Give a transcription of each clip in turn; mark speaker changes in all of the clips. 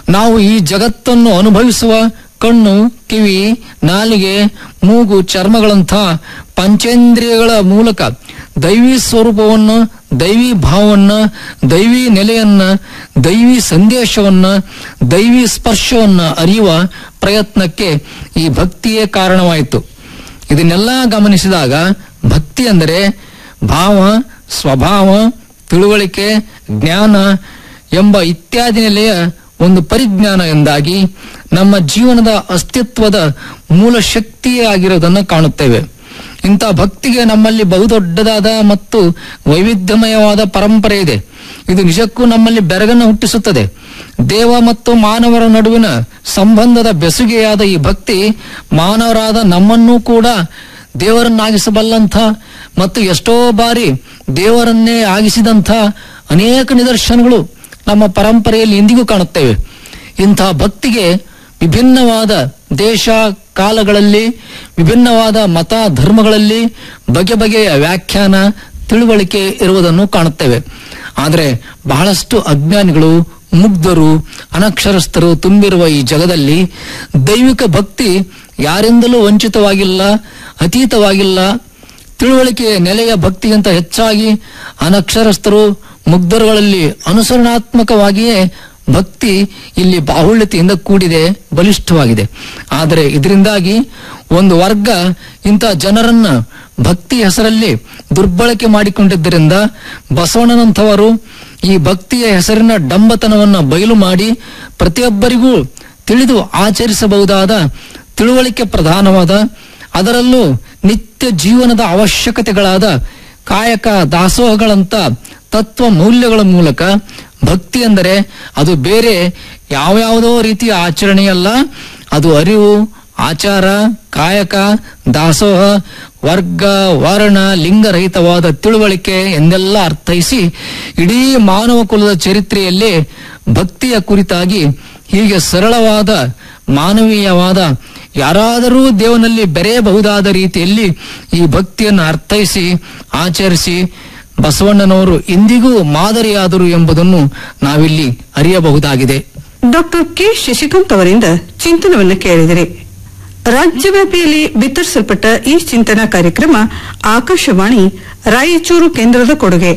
Speaker 1: ನಾವು ಈ ಜಗತ್ತನ್ನು ಅನುಭವಿಸುವ ಕಣ್ಣು ಕಿವಿ ನಾಲಿಗೆ ಮೂಗು ಚರ್ಮಗಳಂಥ ಪಂಚೇಂದ್ರಿಯಗಳ ಮೂಲಕ ದೈವಿ ಸ್ವರೂಪವನ್ನು ದೈವಿ ಭಾವವನ್ನ ದೈವಿ ನೆಲೆಯನ್ನ ದೈವಿ ಸಂದೇಶವನ್ನ ದೈವಿ ಸ್ಪರ್ಶವನ್ನ ಅರಿಯುವ ಪ್ರಯತ್ನಕ್ಕೆ ಈ ಭಕ್ತಿಯೇ ಕಾರಣವಾಯಿತು ಇದನ್ನೆಲ್ಲ ಗಮನಿಸಿದಾಗ ಭಕ್ತಿ ಅಂದರೆ ಭಾವ ಸ್ವಭಾವ ತಿಳುವಳಿಕೆ ಜ್ಞಾನ ಎಂಬ ಇತ್ಯಾದಿ ನೆಲೆಯ ಒಂದು ಪರಿಜ್ಞಾನ ಎಂದಾಗಿ ನಮ್ಮ ಜೀವನದ ಅಸ್ತಿತ್ವದ ಮೂಲ ಶಕ್ತಿಯೇ ಆಗಿರೋದನ್ನು ಕಾಣುತ್ತೇವೆ ಇಂಥ ಭಕ್ತಿಗೆ ನಮ್ಮಲ್ಲಿ ಬಹುದೊಡ್ಡದಾದ ಮತ್ತು ವೈವಿಧ್ಯಮಯವಾದ ಪರಂಪರೆ ಇದೆ ಇದು ನಿಜಕ್ಕೂ ನಮ್ಮಲ್ಲಿ ಬೆರಗನ್ನು ಹುಟ್ಟಿಸುತ್ತದೆ ದೇವ ಮತ್ತು ಮಾನವರ ನಡುವಿನ ಸಂಬಂಧದ ಬೆಸುಗೆಯಾದ ಈ ಭಕ್ತಿ ಮಾನವರಾದ ನಮ್ಮನ್ನೂ ಕೂಡ ದೇವರನ್ನಾಗಿಸಬಲ್ಲಂಥ ಮತ್ತು ಎಷ್ಟೋ ಬಾರಿ ದೇವರನ್ನೇ ಆಗಿಸಿದಂಥ ಅನೇಕ ನಿದರ್ಶನಗಳು ನಮ್ಮ ಪರಂಪರೆಯಲ್ಲಿ ಇಂದಿಗೂ ಕಾಣುತ್ತೇವೆ ಇಂಥ ಭಕ್ತಿಗೆ ವಿಭಿನ್ನವಾದ ದೇಶ ಕಾಲಗಳಲ್ಲಿ ವಿಭಿನ್ನವಾದ ಮತ ಧರ್ಮಗಳಲ್ಲಿ ಬಗೆ ಬಗೆಯ ವ್ಯಾಖ್ಯಾನ ತಿಳುವಳಿಕೆ ಇರುವುದನ್ನು ಕಾಣುತ್ತೇವೆ ಆದರೆ ಬಹಳಷ್ಟು ಅಜ್ಞಾನಿಗಳು ಮುಗ್ಧರು ಅನಕ್ಷರಸ್ಥರು ತುಂಬಿರುವ ಈ ಜಗದಲ್ಲಿ ದೈವಿಕ ಭಕ್ತಿ ಯಾರಿಂದಲೂ ವಂಚಿತವಾಗಿಲ್ಲ ಅತೀತವಾಗಿಲ್ಲ ತಿಳುವಳಿಕೆಯ ನೆಲೆಯ ಭಕ್ತಿಗಿಂತ ಹೆಚ್ಚಾಗಿ ಅನಕ್ಷರಸ್ಥರು ಮುಗ್ಧರುಗಳಲ್ಲಿ ಅನುಸರಣಾತ್ಮಕವಾಗಿಯೇ ಭಕ್ತಿ ಇಲ್ಲಿ ಬಾಹುಳ್ಯತೆಯಿಂದ ಕೂಡಿದೆ ಬಲಿಷ್ಠವಾಗಿದೆ ಆದರೆ ಇದರಿಂದಾಗಿ ಒಂದು ವರ್ಗ ಇಂಥ ಜನರನ್ನ ಭಕ್ತಿ ಹೆಸರಲ್ಲಿ ದುರ್ಬಳಕೆ ಮಾಡಿಕೊಂಡಿದ್ದರಿಂದ ಬಸವಣ್ಣನಂಥವರು ಈ ಭಕ್ತಿಯ ಹೆಸರಿನ ಡಂಬತನವನ್ನ ಬಯಲು ಮಾಡಿ ಪ್ರತಿಯೊಬ್ಬರಿಗೂ ತಿಳಿದು ಆಚರಿಸಬಹುದಾದ ತಿಳುವಳಿಕೆ ಪ್ರಧಾನವಾದ ಅದರಲ್ಲೂ ನಿತ್ಯ ಜೀವನದ ಅವಶ್ಯಕತೆಗಳಾದ ಕಾಯಕ ದಾಸೋಹಗಳಂತ ತತ್ವ ಮೌಲ್ಯಗಳ ಮೂಲಕ ಭಕ್ತಿ ಎಂದರೆ ಅದು ಬೇರೆ ಯಾವ್ಯಾವುದೋ ರೀತಿಯ ಆಚರಣೆಯಲ್ಲ ಅದು ಅರಿವು ಆಚಾರ ಕಾಯಕ ದಾಸೋಹ ವರ್ಗ ವರ್ಣ ಲಿಂಗರಹಿತವಾದ ತಿಳುವಳಿಕೆ ಎಂದೆಲ್ಲ ಅರ್ಥೈಸಿ ಇಡೀ ಮಾನವ ಕುಲದ ಚರಿತ್ರೆಯಲ್ಲಿ ಭಕ್ತಿಯ ಕುರಿತಾಗಿ ಹೀಗೆ ಸರಳವಾದ ಮಾನವೀಯವಾದ ಯಾರಾದರೂ ದೇವನಲ್ಲಿ ಬೆರೆಯಬಹುದಾದ ರೀತಿಯಲ್ಲಿ ಈ ಭಕ್ತಿಯನ್ನು ಅರ್ಥೈಸಿ ಆಚರಿಸಿ ಬಸವಣ್ಣನವರು ಇಂದಿಗೂ ಮಾದರಿಯಾದರು ಎಂಬುದನ್ನು ನಾವಿಲ್ಲಿ ಅರಿಯಬಹುದಾಗಿದೆ
Speaker 2: ಡಾಕ್ಟರ್ ಕೆ ಶಶಿಕಾಂತ್ ಅವರಿಂದ ಚಿಂತನವನ್ನು ಕೇಳಿದರೆ ರಾಜ್ಯವ್ಯಾಪಿಯಲ್ಲಿ ಬಿತ್ತರಿಸಲ್ಪಟ್ಟ ಈ ಚಿಂತನಾ ಕಾರ್ಯಕ್ರಮ ಆಕಾಶವಾಣಿ ರಾಯಚೂರು ಕೇಂದ್ರದ ಕೊಡುಗೆ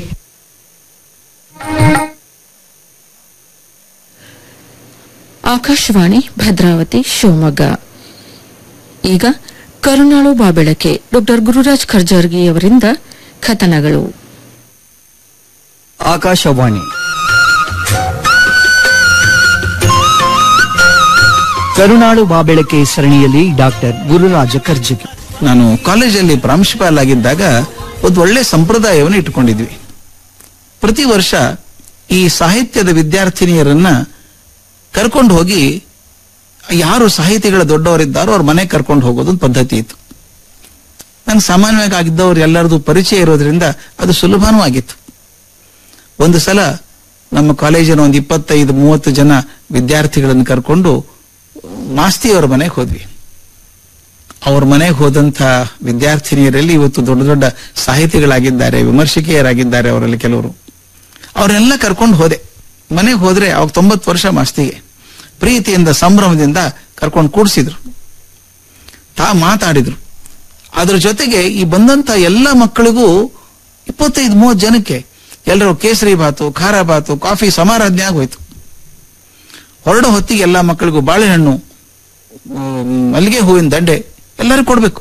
Speaker 3: ಆಕಾಶವಾಣಿ ಭದ್ರಾವತಿ ಶಿವಮೊಗ್ಗ ಈಗ ಕರುಣಾಳು ಬಾಬೆಳಕೆ ಡಾಕ್ಟರ್ ಗುರುರಾಜ್ ಖರ್ಜರ್ಗಿ ಅವರಿಂದ ಕಥನಗಳು
Speaker 4: ಆಕಾಶವಾಣಿ ಕರುಣಾಳು ಬಾಬೆಳಕೆ ಸರಣಿಯಲ್ಲಿ ಡಾಕ್ಟರ್ ಗುರುರಾಜ ಕರ್ಜಗಿ
Speaker 5: ನಾನು ಕಾಲೇಜಲ್ಲಿ ಪ್ರಾಂಶುಪಾಲ ಆಗಿದ್ದಾಗ ಒಂದು ಒಳ್ಳೆ ಸಂಪ್ರದಾಯವನ್ನು ಇಟ್ಟುಕೊಂಡಿದ್ವಿ ಪ್ರತಿ ವರ್ಷ ಈ ಸಾಹಿತ್ಯದ ವಿದ್ಯಾರ್ಥಿನಿಯರನ್ನ ಕರ್ಕೊಂಡು ಹೋಗಿ ಯಾರು ಸಾಹಿತಿಗಳ ದೊಡ್ಡವರಿದ್ದಾರೋ ಅವ್ರ ಮನೆಗೆ ಕರ್ಕೊಂಡು ಹೋಗೋದು ಒಂದು ಪದ್ಧತಿ ಇತ್ತು ನಂಗೆ ಸಾಮಾನ್ಯವಾಗಿ ಆಗಿದ್ದವ್ರು ಎಲ್ಲರದು ಪರಿಚಯ ಇರೋದ್ರಿಂದ ಅದು ಸುಲಭನೂ ಆಗಿತ್ತು ಒಂದು ಸಲ ನಮ್ಮ ಕಾಲೇಜಿನ ಒಂದು ಇಪ್ಪತ್ತೈದು ಮೂವತ್ತು ಜನ ವಿದ್ಯಾರ್ಥಿಗಳನ್ನು ಕರ್ಕೊಂಡು ಮಾಸ್ತಿಯವರ ಮನೆಗೆ ಹೋದ್ವಿ ಅವ್ರ ಮನೆಗೆ ಹೋದಂತ ವಿದ್ಯಾರ್ಥಿನಿಯರಲ್ಲಿ ಇವತ್ತು ದೊಡ್ಡ ದೊಡ್ಡ ಸಾಹಿತಿಗಳಾಗಿದ್ದಾರೆ ವಿಮರ್ಶಕಿಯರಾಗಿದ್ದಾರೆ ಅವರಲ್ಲಿ ಕೆಲವರು ಅವರೆಲ್ಲ ಕರ್ಕೊಂಡು ಹೋದೆ ಮನೆಗೆ ಹೋದ್ರೆ ಅವಾಗ ತೊಂಬತ್ತು ವರ್ಷ ಮಾಸ್ತಿಗೆ ಪ್ರೀತಿಯಿಂದ ಸಂಭ್ರಮದಿಂದ ಕರ್ಕೊಂಡು ಕೂಡಿಸಿದ್ರು ತಾ ಮಾತಾಡಿದ್ರು ಅದ್ರ ಜೊತೆಗೆ ಈ ಬಂದಂತ ಎಲ್ಲ ಮಕ್ಕಳಿಗೂ ಇಪ್ಪತ್ತೈದು ಮೂವತ್ತು ಜನಕ್ಕೆ ಎಲ್ಲರೂ ಕೇಸರಿ ಬಾತು ಖಾರ ಬಾತು ಕಾಫಿ ಸಮಾರಾಧನೆ ಆಗೋಯ್ತು ಹೊರಡೋ ಹೊತ್ತಿಗೆ ಎಲ್ಲ ಮಕ್ಕಳಿಗೂ ಬಾಳೆಹಣ್ಣು ಮ್, ಮಲ್ಲಿಗೆ ಹೂವಿನ ದಂಡೆ ಎಲ್ಲರೂ ಕೊಡ್ಬೇಕು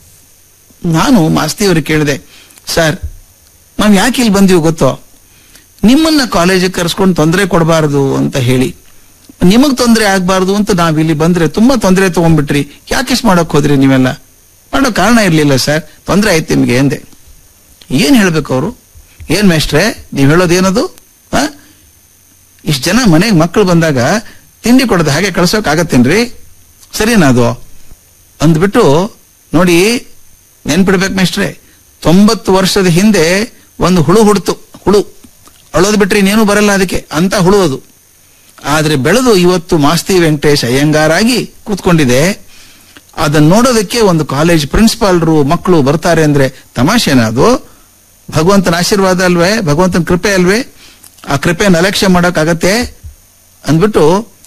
Speaker 5: ನಾನು ಮಾಸ್ತಿಯವ್ರಿಗೆ ಕೇಳಿದೆ ಸರ್ ನಾವ್ ಯಾಕೆ ಇಲ್ಲಿ ಬಂದೀವಿ ಗೊತ್ತೋ ನಿಮ್ಮನ್ನ ಕಾಲೇಜಿಗೆ ಕರೆಸ್ಕೊಂಡು ತೊಂದರೆ ಕೊಡಬಾರದು ಅಂತ ಹೇಳಿ ನಿಮಗ್ ತೊಂದರೆ ಆಗ್ಬಾರ್ದು ಅಂತ ನಾವ್ ಇಲ್ಲಿ ಬಂದ್ರೆ ತುಂಬಾ ತೊಂದರೆ ತಗೊಂಡ್ಬಿಟ್ರಿ ಯಾಕಿಸ್ ಮಾಡಕ್ ಹೋದ್ರಿ ನೀವೆಲ್ಲ ಮಾಡೋ ಕಾರಣ ಇರ್ಲಿಲ್ಲ ಸರ್ ತೊಂದರೆ ಆಯ್ತು ನಿಮ್ಗೆ ಎಂದೆ ಏನ್ ಹೇಳ್ಬೇಕು ಅವರು ಏನ್ ಮೇಷ್ಟ್ರೆ ನೀವ್ ಹೇಳೋದು ಏನದು ಆ? ಇಷ್ಟ್ ಜನ ಮನೆಗೆ ಮಕ್ಕಳು ಬಂದಾಗ ತಿಂಡಿ ಕೊಡದ ಹಾಗೆ ಕಳ್ಸೋಕ್ ಆಗತ್ತೇನ್ರಿ ಸರಿನಾ ಅದು ಅಂದ್ಬಿಟ್ಟು ನೋಡಿ ನೆನ್ಪಿಡ್ಬೇಕು ಮೇಷ್ಟ್ರೆ ತೊಂಬತ್ತು ವರ್ಷದ ಹಿಂದೆ ಒಂದು ಹುಳು ಹುಡ್ತು ಹುಳು ಅಳೋದು ಬಿಟ್ರೆ ಇನ್ನೇನು ಬರಲ್ಲ ಅದಕ್ಕೆ ಅಂತ ಹುಳು ಅದು ಆದ್ರೆ ಬೆಳೆದು ಇವತ್ತು ಮಾಸ್ತಿ ವೆಂಕಟೇಶ್ ಅಯ್ಯಂಗಾರಾಗಿ ಕೂತ್ಕೊಂಡಿದೆ ಅದನ್ನ ನೋಡೋದಕ್ಕೆ ಒಂದು ಕಾಲೇಜ್ ಪ್ರಿನ್ಸಿಪಾಲ್ರು ಮಕ್ಕಳು ಬರ್ತಾರೆ ಅಂದ್ರೆ ತಮಾಷೆನ ಅದು ಭಗವಂತನ ಆಶೀರ್ವಾದ ಅಲ್ವೇ ಭಗವಂತನ ಕೃಪೆ ಅಲ್ವೇ ಆ ಕೃಪೆಯನ್ನು ಅಲಕ್ಷ್ಯ ಮಾಡಕ್ ಆಗತ್ತೆ ಅಂದ್ಬಿಟ್ಟು